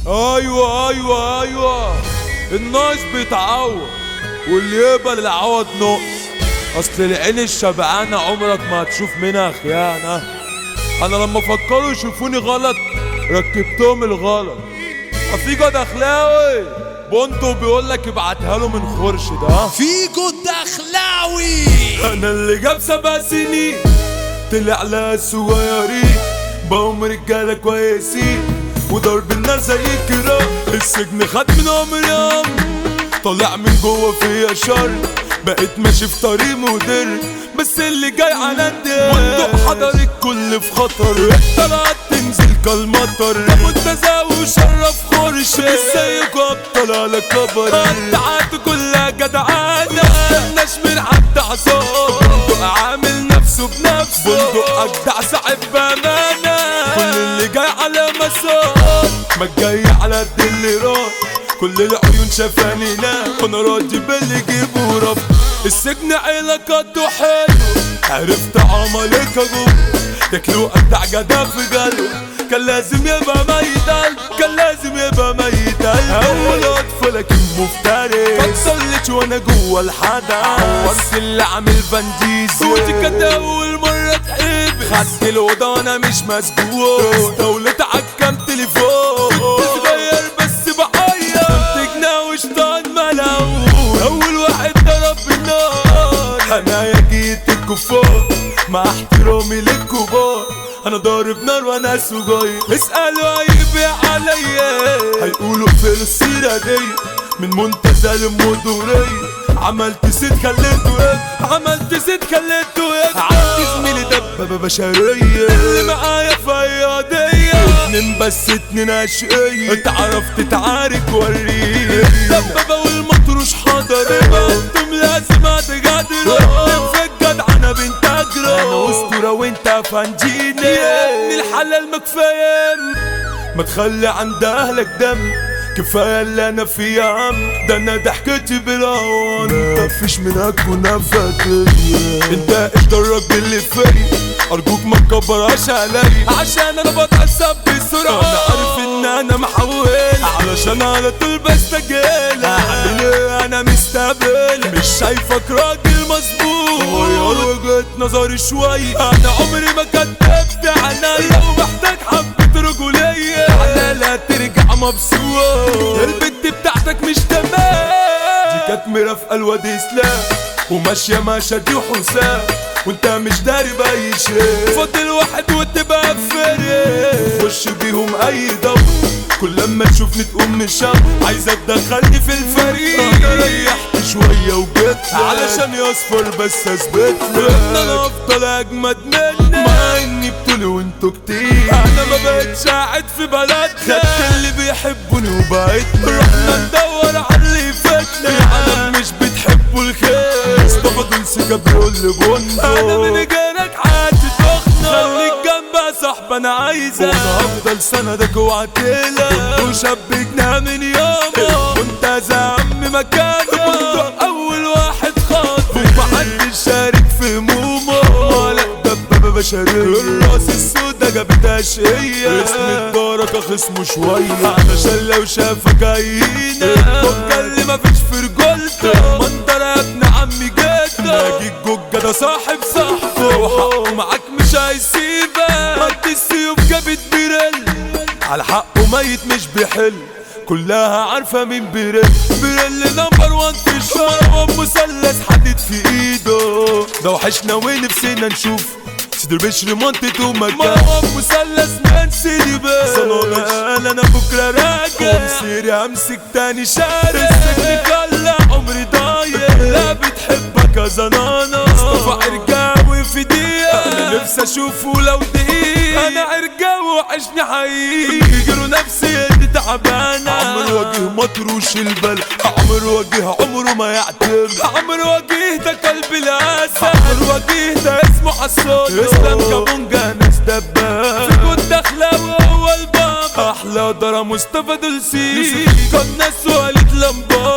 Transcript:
ايوه ايوه ايوه الناقص بيتعوض واللي يقبل العوض نقص اصل العين الشبعانه عمرك ما هتشوف منها خيانه انا لما فكروا يشوفوني غلط ركبتهم الغلط افيجا دخلاوي بونتو بيقول لك ابعتها له من خرشد ها فيجو الدخلاوي انا اللي جاب سبع سنين طلع لها صغيرين بقوم رجاله كويسين وضرب النار زي الكرام السجن خد منهم اليوم طالع من جوه فيا شر بقيت ماشي في طريق مدر بس اللي جاي على الدار بندق حضر الكل في خطر طلعت تنزل كالمطر منتزه وشرف خرش ازيكوا ابطال على كبر قطعات كلها جدعانة مستناش من حد عصام بندق عامل نفسه بنفسه بندق اجدع صاحب بامانة كل اللي جاي على مسار ما جاي على قد اللي راح كل العيون شافاني لا وانا راضي باللي جيبه رب السجن علاقاته حلو عرفت عملك ابو تاكلوا ابدع جدا في قلبه كان لازم يبقى ميت قلب كان لازم يبقى ميت قلب اول اطفال لكن مفترس فصلت وانا جوه الحدث بس اللي عامل فانديز صوتي كانت اول مره تحب خدت الاوضه وانا مش مسجون استولت عالكام تليفون كنت صغير بس بعيط كنت جناه وشطان ملعون اول واحد ضرب بالنار انا يا جيت الكفار مع احترامي للكبار انا ضارب نار وانا سجاي اسألوا هيبيع عليا هيقولوا في السيرة دي من منتزه للمدورية عملت ست خليته ايه عملت ست خليته ايه عندي زميلي دبابة بشرية اللي معايا في ايادية اتنين بس اتنين اشقية تعرف تتعارك وريني الدبابة والمطروش حضر انتم لازم هتجادلوا في الجدع انا بنت اجرى انا اسطورة وانت فانجيني يا ابن الحلال ما كفاية ما تخلي عند اهلك دم كفاية اللي انا فيه يا عم ده انا ضحكتي بالهوا انت فيش منك ونفت انت ايش درك باللي فيا ارجوك ما تكبرهاش عليا عشان انا بتعصب بسرعة انا عارف ان انا محول علشان على طول بستجيل اعمل ايه انا مستقبل مش شايفك راجل مظبوط غير وجهة نظري شوية انا عمري ما كدبت عنيا ومحتاج حبة رجولية على لا ترجع مبسوط البت بتاعتك مش تمام دي كانت مرافقة الواد اسلام وماشية مع شادي وحسام وانت مش داري باي شيء فاضل واحد وتبقى فريق خش بيهم اي دور كل لما تشوفني تقوم من الشام عايزة تدخلني في الفريق انا ريحت شوية وجيت علشان يصفر بس اثبت لك ان انا افضل اجمد منك مع اني بطولي وانتوا كتير انا ما بقتش قاعد في بلدنا خدت اللي بيحبوني وبقيتنا رحنا ندور على اللي يفيدنا العالم مش بتحبوا الخير مصطفى دولسي بيقول لي بوندو انا من غيرك حياتي تخنق خليك جنبي يا صاحبي انا عايزك وانا هفضل سندك وعتيلك كنتوا شبكنا من يومه كنت زعم مكانك كنت اول واحد خاطر ومحدش شارك في همومه لا دبابة بشرية الراس السودا جابتها شقية اسم الدارك خصمه شوية علشان لو شافك هينا الجوجة اللي مفيش في رجولته منظر يا ابن عمي جدا ناجي الجوجة ده صاحب صاحبه وحقه معاك مش هيسيبك مد السيوف جابت بيرل على حقه ميت مش بيحل كلها عارفة مين بيرل بيرل نمبر وان في الشارع مثلث حديد في ايده ده وحشنا ونفسنا نشوف صدر بشر منطقته مكان مروان مثلث نانسي دي بس قال انا بكره راجع ومسيري امسك تاني شارع السجن كلا عمري ضايع لا بتحبك يا زنانة مصطفى عرجاوي في دقيقة انا نفسي اشوفه لو دقيقة انا عرجاوي وحشني حقيقي بيجروا نفسيتي تعبانة عمرو وجه مطروش البلد عمرو وجه عمره ما يعتمد عمرو وجه ده قلب الاسد عمرو وجه ده اسمه حسون اسلام كابونجا ناس دباب في كنت داخله وهو البابا احلى دارا مصطفى دولسي كان ناس وقالت لمبار